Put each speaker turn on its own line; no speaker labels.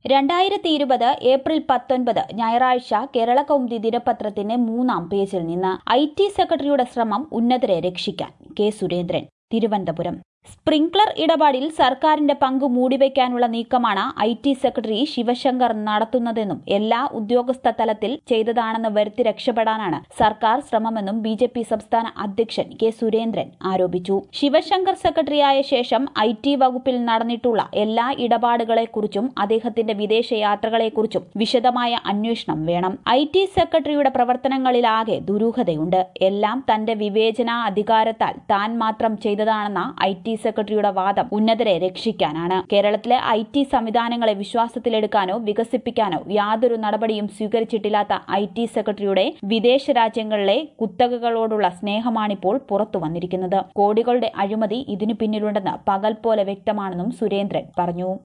രണ്ടായിരത്തി ഇരുപത് ഏപ്രിൽ പത്തൊൻപത് ഞായറാഴ്ച കേരള കൗമുദി ദിനപത്രത്തിന്റെ മൂന്നാം പേജിൽ നിന്ന് ഐ ടി സെക്രട്ടറിയുടെ ശ്രമം ഉന്നതരെ രക്ഷിക്കാൻ കെ സുരേന്ദ്രൻ തിരുവനന്തപുരം സ്പ്രിംഗ്ലർ ഇടപാടിൽ സർക്കാരിന്റെ പങ്ക് മൂടിവെക്കാനുള്ള നീക്കമാണ് ഐ ടി സെക്രട്ടറി ശിവശങ്കർ നടത്തുന്നതെന്നും എല്ലാ ഉദ്യോഗസ്ഥ തലത്തിൽ ചെയ്തതാണെന്ന് വരുത്തി രക്ഷപ്പെടാനാണ് സർക്കാർ ശ്രമമെന്നും ബി ജെ പി സംസ്ഥാന അധ്യക്ഷൻ കെ സുരേന്ദ്രൻ ആരോപിച്ചു ശിവശങ്കർ സെക്രട്ടറിയായ ശേഷം ഐ ടി വകുപ്പിൽ നടന്നിട്ടുള്ള എല്ലാ ഇടപാടുകളെക്കുറിച്ചും അദ്ദേഹത്തിന്റെ വിദേശയാത്രകളെക്കുറിച്ചും വിശദമായ അന്വേഷണം വേണം ഐ ടി സെക്രട്ടറിയുടെ പ്രവർത്തനങ്ങളിലാകെ ദുരൂഹതയുണ്ട് എല്ലാം തന്റെ വിവേചനാ അധികാരത്താൽ താൻ മാത്രം ചെയ്തതാണെന്ന ഐ ടി സെക്രട്ടറിയുടെ വാദം ഉന്നതരെ രക്ഷിക്കാനാണ് കേരളത്തിലെ ഐ ടി സംവിധാനങ്ങളെ വിശ്വാസത്തിലെടുക്കാനോ വികസിപ്പിക്കാനോ യാതൊരു നടപടിയും സ്വീകരിച്ചിട്ടില്ലാത്ത ഐ ടി സെക്രട്ടറിയുടെ വിദേശ രാജ്യങ്ങളിലെ കുത്തകകളോടുള്ള സ്നേഹമാണിപ്പോൾ പുറത്തു വന്നിരിക്കുന്നത് കോടികളുടെ അഴിമതി ഇതിനു പിന്നിലുണ്ടെന്ന് പകൽ പോലെ വ്യക്തമാണെന്നും സുരേന്ദ്രൻ പറഞ്ഞു